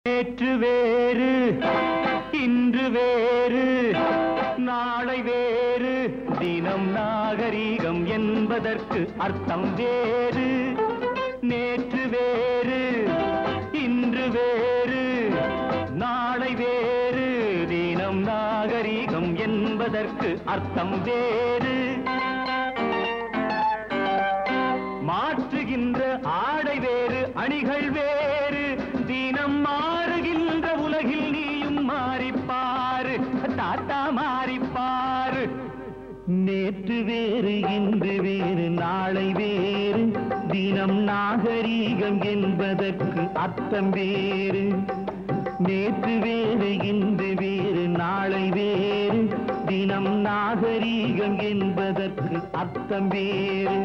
நேற்று வேறு இன்று வேறு நாளை வேறு தினம் நாகரீகம் என்பதற்கு அர்த்தம் வேறு நேற்று வேறு இன்று வேறு நாளை வேறு தினம் நாகரீகம் என்பதற்கு அர்த்தம் வேறு மாற்றுகின்ற ஆடை வேறு அணிகள் வேறு தினம் மாறுகின்ற உலகில் நீயும் மாறிப்பாரு தாத்தா மாறிப்பாரு நேற்று வேறு இன்று வேறு நாளை வேறு தினம் நாகரீகம் என்பதற்கு அர்த்தம் வேறு நேற்று வேறு இன்று வேறு நாளை வேறு தினம் நாகரீகம் என்பதற்கு அர்த்தம் வேறு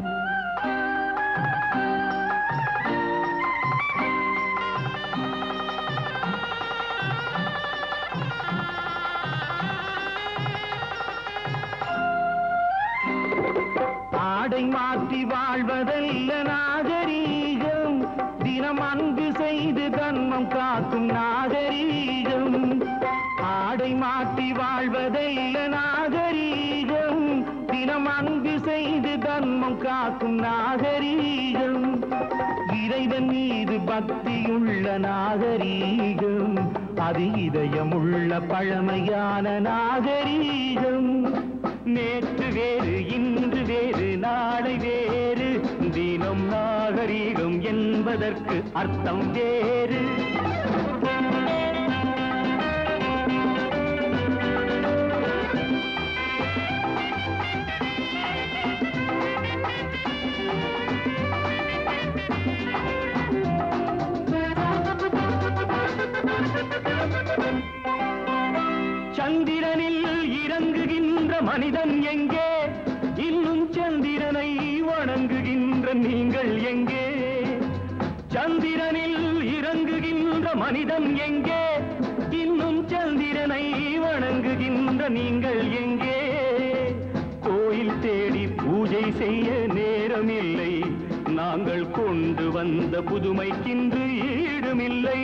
ஆடை மாற்றி வாழ்வதல்ல நாகரீகம் தினம் அன்பு செய்து தன்மம் காக்கும் நாகரீகம் ஆடை மாற்றி வாழ்வதல்ல நாகரீகம் தினம் அன்பு செய்து தன்மம் காக்கும் நாகரீகம் இறைவன் மீது பக்தியுள்ள நாகரீகம் அது இதயமுள்ள பழமையான நாகரீகம் நேற்று வேறு இன்று வேறு நாளை வேறு தினம் நாகரீகம் என்பதற்கு அர்த்தம் வேறு சந்திரனில் இறங்குகின்ற மனிதன் எங்கே இன்னும் சந்திரனை வணங்குகின்ற நீங்கள் எங்கே சந்திரனில் இறங்குகின்ற மனிதன் எங்கே இன்னும் சந்திரனை வணங்குகின்ற நீங்கள் எங்கே கோயில் தேடி பூஜை செய்ய நேரமில்லை நாங்கள் கொண்டு வந்த புதுமைக்கின்று ஈடுமில்லை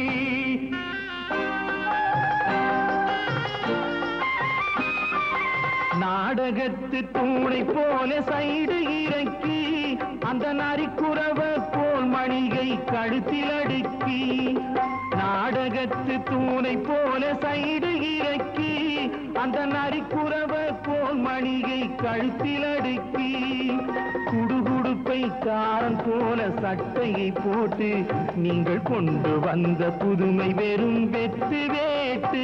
நாடகத்து தூணை போல சைடு இறக்கி அந்த நரிக்குறவ போல் மணிகை கழுத்தில் அடுக்கி நாடகத்து தூணை போல சைடு இறக்கி அந்த நரிக்குறவ போல் மணிகை கழுத்தில் அடுக்கி குடுகுடுப்பை காரம் போல சட்டையை போட்டு நீங்கள் கொண்டு வந்த புதுமை வெறும் வெத்து வேட்டு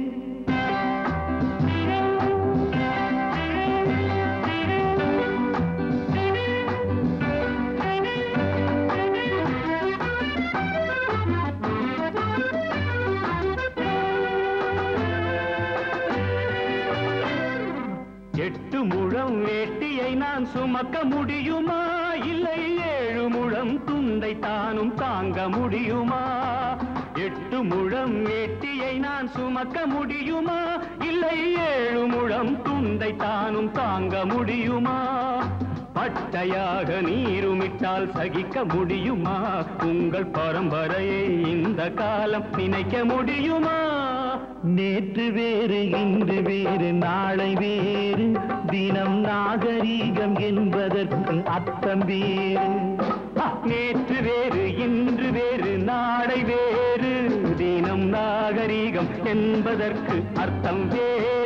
எட்டு முழம் வேட்டியை நான் சுமக்க முடியுமா இல்லை ஏழு முழம் துண்டை தானும் தாங்க முடியுமா எட்டு முழம் வேட்டியை நான் சுமக்க முடியுமா இல்லை ஏழு முழம் துண்டை தானும் தாங்க முடியுமா பட்டையாக நீருமிட்டால் சகிக்க முடியுமா உங்கள் பரம்பரையை இந்த காலம் நினைக்க முடியுமா நேற்று வேறு இன்று வேறு நாளை வேறு தினம் நாகரீகம் என்பதற்கு அர்த்தம் வேறு ஆ, நேற்று வேறு இன்று வேறு நாளை வேறு தினம் நாகரீகம் என்பதற்கு அர்த்தம் வேறு